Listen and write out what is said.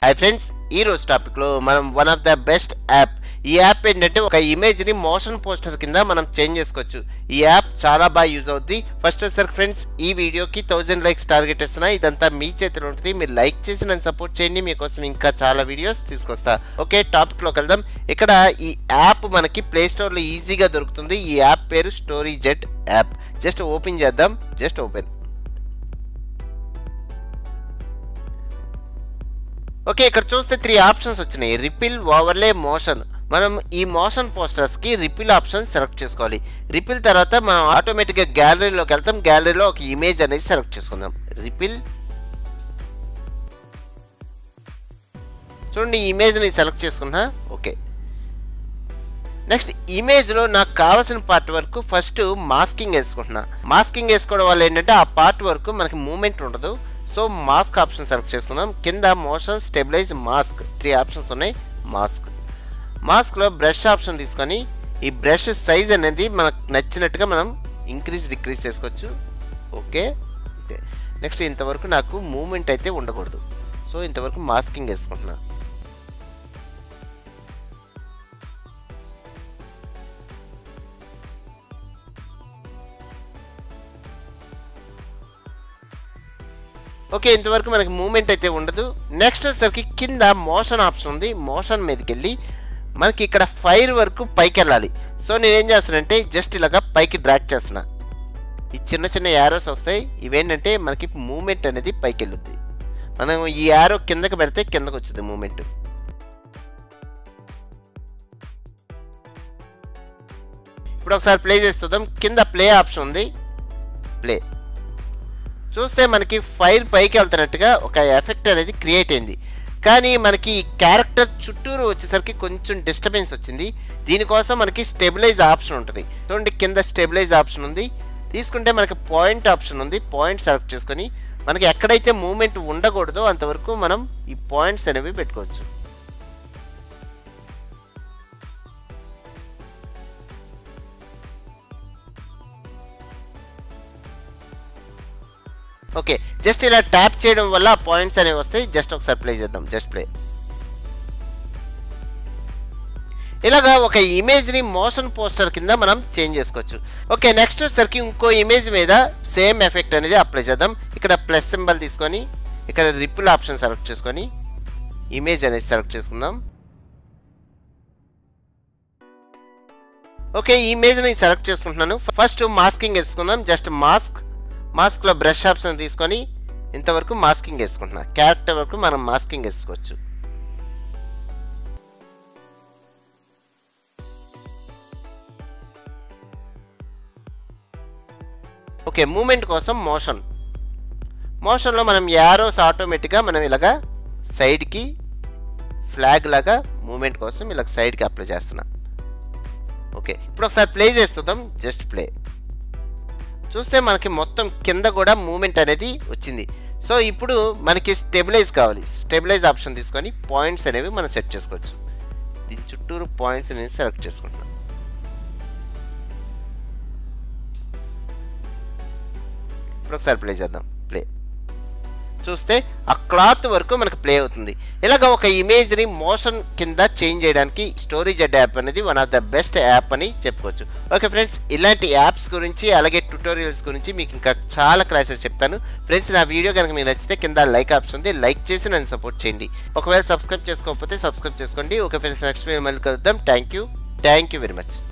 hi friends ఈ రోజు టాపిక్లో మనం one of the best app ఈ యాప్ ఏంటంటే ఒక ఇమేజ్ని మోషన్ పోస్టర్ కింద మనం చేంజ్ చేసుకోవచ్చు ఈ యాప్ చాలా బాగా యూజ్ అవుద్ది ఫస్ట్ వచ్చేసరికి ఫ్రెండ్స్ ఈ వీడియోకి థౌజండ్ లైక్స్ టార్గెట్ ఇస్తున్నా ఇదంతా మీ చేతిలో ఉంటుంది మీరు లైక్ చేసి నన్ను సపోర్ట్ చేయండి మీకోసం ఇంకా చాలా వీడియోస్ తీసుకొస్తా ఓకే టాపిక్లోకి వెళ్దాం ఇక్కడ ఈ యాప్ మనకి ప్లే స్టోర్లో ఈజీగా దొరుకుతుంది ఈ యాప్ పేరు story jet app just open చేద్దాం జస్ట్ ఓపెన్ ఓకే ఇక్కడ చూస్తే త్రీ ఆప్షన్స్ వచ్చినాయి రిపిల్ ఓవర్లే మోషన్ మనం ఈ మోషన్ పోస్టర్స్కి రిపిల్ ఆప్షన్ సెలెక్ట్ చేసుకోవాలి రిపిల్ తర్వాత మనం ఆటోమేటిక్గా గ్యాలరీలోకి వెళ్తాం గ్యాలరీలో ఒక ఇమేజ్ అనేది సెలెక్ట్ చేసుకుందాం రిపిల్ చూడండి ఈ ఇమేజ్ని సెలెక్ట్ చేసుకున్నా ఓకే నెక్స్ట్ ఇమేజ్లో నాకు కావాల్సిన పార్ట్ వరకు ఫస్ట్ మాస్కింగ్ వేసుకుంటున్నా మాస్కింగ్ వేసుకోవడం వల్ల ఏంటంటే ఆ పార్ట్ వరకు మనకి మూమెంట్ ఉండదు సో మాస్క్ ఆప్షన్ సెలెక్ట్ చేసుకుందాం కింద motion stabilize mask three options ఉన్నాయి మాస్క్ మాస్క్లో బ్రష్ ఆప్షన్ తీసుకొని ఈ బ్రష్ సైజ్ అనేది మనకు నచ్చినట్టుగా మనం ఇంక్రీజ్ డిక్రీజ్ చేసుకోవచ్చు ఓకే ఓకే నెక్స్ట్ ఇంతవరకు నాకు మూమెంట్ అయితే ఉండకూడదు సో ఇంతవరకు మాస్కింగ్ వేసుకుంటున్నా ఓకే ఇంతవరకు మనకి మూమెంట్ అయితే ఉండదు నెక్స్ట్ వచ్చేసరికి కింద మోషన్ ఆప్షన్ ఉంది మోషన్ మీదకి వెళ్ళి మనకి ఇక్కడ ఫైర్ వరకు పైకి వెళ్ళాలి సో నేను ఏం చేస్తానంటే జస్ట్ ఇలాగా పైకి డ్రాక్ చేస్తున్నా ఈ చిన్న చిన్న యారోస్ వస్తాయి ఇవేంటంటే మనకి మూమెంట్ అనేది పైకి వెళ్ళుద్ది మనం ఈ యారో కిందకి పెడితే కిందకు వచ్చింది మూమెంట్ ఇప్పుడు ఒకసారి ప్లే చేస్తుందాం కింద ప్లే ఆప్షన్ ఉంది ప్లే చూస్తే మనకి ఫైల్ పైకి వెళ్తున్నట్టుగా ఒక ఎఫెక్ట్ అనేది క్రియేట్ అయింది కానీ మనకి ఈ క్యారెక్టర్ చుట్టూరు వచ్చేసరికి కొంచెం డిస్టర్బెన్స్ వచ్చింది దీనికోసం మనకి స్టెబిలైజ్ ఆప్షన్ ఉంటుంది చూడండి కింద స్టెబిలైజ్ ఆప్షన్ ఉంది తీసుకుంటే మనకి పాయింట్ ఆప్షన్ ఉంది పాయింట్ సెలెక్ట్ చేసుకొని మనకి ఎక్కడైతే మూమెంట్ ఉండకూడదో అంతవరకు మనం ఈ పాయింట్స్ అనేవి పెట్టుకోవచ్చు ఓకే జస్ట్ ఇలా ట్యాప్ చేయడం వల్ల పాయింట్స్ అనేవి వస్తాయి జస్ట్ ఒకసారి ప్లే చేద్దాం జస్ట్ ప్లే ఇలాగా ఒక ఇమేజ్ని మోషన్ పోస్టర్ కింద మనం చేంజ్ చేసుకోవచ్చు ఓకే నెక్స్ట్ వచ్చేసరికి ఇంకో ఇమేజ్ మీద సేమ్ ఎఫెక్ట్ అనేది అప్లై చేద్దాం ఇక్కడ ప్లస్ సింబల్ తీసుకొని ఇక్కడ రిపుల్ ఆప్షన్ సెలెక్ట్ చేసుకొని ఇమేజ్ అనేది సెలెక్ట్ చేసుకుందాం ఓకే ఈ ఇమేజ్ని సెలెక్ట్ చేసుకుంటున్నాను ఫస్ట్ మాస్కింగ్ వేసుకుందాం జస్ట్ మాస్క్ మాస్క్లో బ్రష్ ఆప్షన్ తీసుకొని ఇంతవరకు మాస్కింగ్ వేసుకుంటున్నా క్యారెక్టర్ వరకు మనం మాస్కింగ్ వేసుకోవచ్చు ఓకే మూమెంట్ కోసం మోషన్ మోషన్లో మనం యారోస్ ఆటోమేటిక్గా మనం ఇలాగా సైడ్కి ఫ్లాగ్ లాగా మూమెంట్ కోసం ఇలా సైడ్కి అప్లై చేస్తున్నాం ఓకే ఇప్పుడు ఒకసారి ప్లే చేస్తుందాం జస్ట్ ప్లే చూస్తే మనకి మొత్తం కింద కూడా మూమెంట్ అనేది వచ్చింది సో ఇప్పుడు మనకి స్టెబిలైజ్ కావాలి స్టెబిలైజ్ ఆప్షన్ తీసుకొని పాయింట్స్ అనేవి మనం సెట్ చేసుకోవచ్చు దీని చుట్టూరు పాయింట్స్ అనేది సెలెక్ట్ చేసుకుంటున్నాం ఇప్పుడు ఒకసారి ప్లే చేద్దాం ప్లే చూస్తే ఆ క్లాత్ వరకు మనకు ప్లే అవుతుంది ఇలాగ ఒక ఇమేజ్ని మోషన్ కింద చేంజ్ చేయడానికి స్టోరేజ్ అడ్ యాప్ అనేది one of the best app అని చెప్పుకోవచ్చు ఓకే ఫ్రెండ్స్ ఇలాంటి యాప్స్ గురించి అలాగే ట్యూటోరియల్స్ గురించి మీకు ఇంకా చాలా క్లాసెస్ చెప్తాను ఫ్రెండ్స్ నా వీడియో కనుక మీకు నచ్చితే కింద లైక్ ఆప్షన్ ఉంది లైక్ చేసి నన్ను సపోర్ట్ చేయండి ఒకవేళ సబ్స్క్రైబ్ చేసుకోకపోతే సబ్స్క్రైబ్ చేసుకోండి ఓకే ఫ్రెండ్స్ నెక్స్ట్ వీడియో మళ్ళీ కలుద్దాం thank you thank you very much